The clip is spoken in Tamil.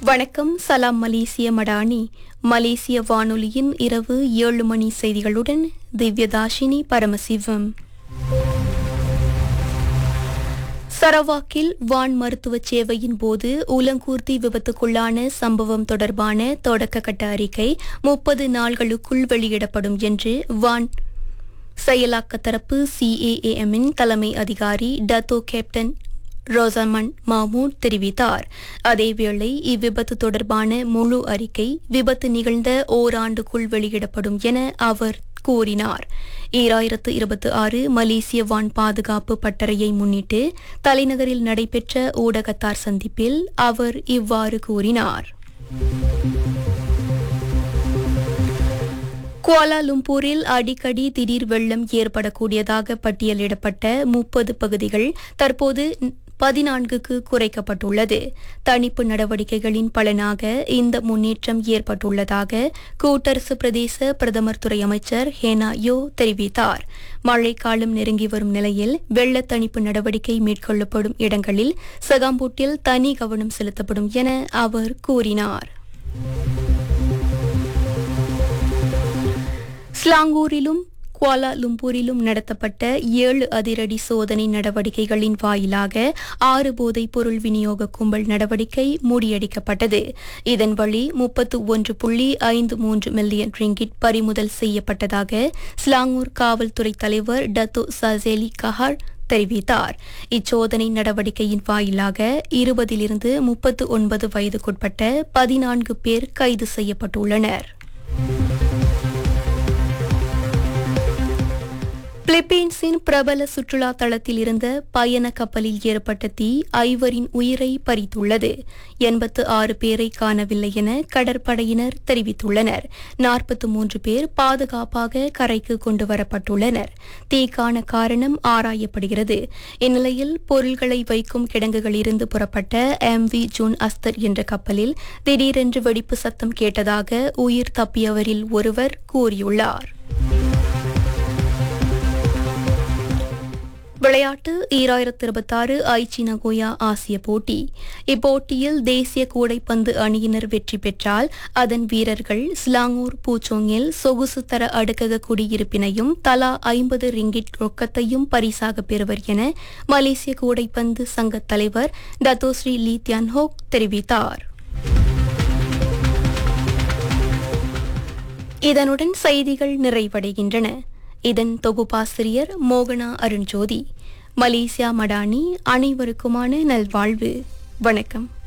வணக்கம் சலாம் மலேசிய மடானி மலேசிய வானொலியின் இரவு ஏழு மணி செய்திகளுடன் திவ்யதாஷினி பரமசிவம் சரவாக்கில் வான் மருத்துவ சேவையின் போது உலங்கூர்தி விபத்துக்குள்ளான சம்பவம் தொடர்பான தொடக்க கட்ட அறிக்கை முப்பது நாள்களுக்குள் வெளியிடப்படும் என்று வான் செயலாக்க தரப்பு சிஏஏஎம்மின் தலைமை அதிகாரி டத்தோ கேப்டன் ரோசமன் மாமூட் தெரிவித்தார் அதேவேளை இவ்விபத்து தொடர்பான முழு அறிக்கை விபத்து நிகழ்ந்த ஓராண்டுக்குள் வெளியிடப்படும் என அவர் கூறினார் ஈராயிரத்து இருபத்தி ஆறு மலேசிய வான் பாதுகாப்பு பட்டறையை முன்னிட்டு தலைநகரில் நடைபெற்ற ஊடகத்தார் சந்திப்பில் அவர் இவ்வாறு கூறினார் குவாலாலும்பூரில் அடிக்கடி திடீர் வெள்ளம் ஏற்படக்கூடியதாக பட்டியலிடப்பட்ட முப்பது பகுதிகள் தற்போது பதினான்குக்கு குறைக்கப்பட்டுள்ளது தணிப்பு நடவடிக்கைகளின் பலனாக இந்த முன்னேற்றம் ஏற்பட்டுள்ளதாக கூட்டரசு பிரதேச பிரதமர் துறை அமைச்சர் ஹேனா யோ தெரிவித்தார் மழைக்காலம் நெருங்கி வரும் நிலையில் வெள்ள தணிப்பு நடவடிக்கை மேற்கொள்ளப்படும் இடங்களில் சகாம்பூட்டில் தனி கவனம் செலுத்தப்படும் என அவர் கூறினார் ஸ்லாங்கூரிலும் குவாலா லும்பூரிலும் நடத்தப்பட்ட ஏழு அதிரடி சோதனை நடவடிக்கைகளின் வாயிலாக ஆறு போதைப் பொருள் விநியோக கும்பல் நடவடிக்கை முறியடிக்கப்பட்டது இதன் வழி முப்பத்து ஒன்று புள்ளி ஐந்து மூன்று மில்லியன் ரிங்கிட் பறிமுதல் செய்யப்பட்டதாக ஸ்லாங்கூர் காவல்துறை தலைவர் டத்தோ சசேலி கஹார் தெரிவித்தார் இச்சோதனை நடவடிக்கையின் வாயிலாக இருபதிலிருந்து முப்பத்து ஒன்பது வயதுக்குட்பட்ட பதினான்கு பேர் கைது செய்யப்பட்டுள்ளனர் பிலிப்பீன்ஸின் பிரபல சுற்றுலா தளத்தில் இருந்த பயண கப்பலில் ஏற்பட்ட தீ ஐவரின் உயிரை பறித்துள்ளது எண்பத்து ஆறு பேரை காணவில்லை என கடற்படையினர் தெரிவித்துள்ளனர் நாற்பத்து மூன்று பேர் பாதுகாப்பாக கரைக்கு கொண்டு வரப்பட்டுள்ளனர் தீக்கான காரணம் ஆராயப்படுகிறது இந்நிலையில் பொருள்களை வைக்கும் கிடங்குகளிலிருந்து புறப்பட்ட எம் வி ஜூன் அஸ்தர் என்ற கப்பலில் திடீரென்று வெடிப்பு சத்தம் கேட்டதாக உயிர் தப்பியவரில் ஒருவர் கூறியுள்ளார் விளையாட்டு ஈராயிரத்து இருபத்தாறு ஐச்சி நகோயா ஆசிய போட்டி இப்போட்டியில் தேசிய கூடைப்பந்து அணியினர் வெற்றி பெற்றால் அதன் வீரர்கள் ஸ்லாங்கூர் பூச்சோங்கில் சொகுசு தர அடுக்கக குடியிருப்பினையும் தலா ஐம்பது ரிங்கிட் ரொக்கத்தையும் பரிசாக பெறுவர் என மலேசிய கூடைப்பந்து சங்க தலைவர் டத்தோஸ்ரீ லீ தியான்ஹோக் தெரிவித்தார் இதனுடன் செய்திகள் நிறைவடைகின்றன இதன் தொகுப்பாசிரியர் மோகனா அருண்ஜோதி மலேசியா மடானி அனைவருக்குமான நல்வாழ்வு வணக்கம்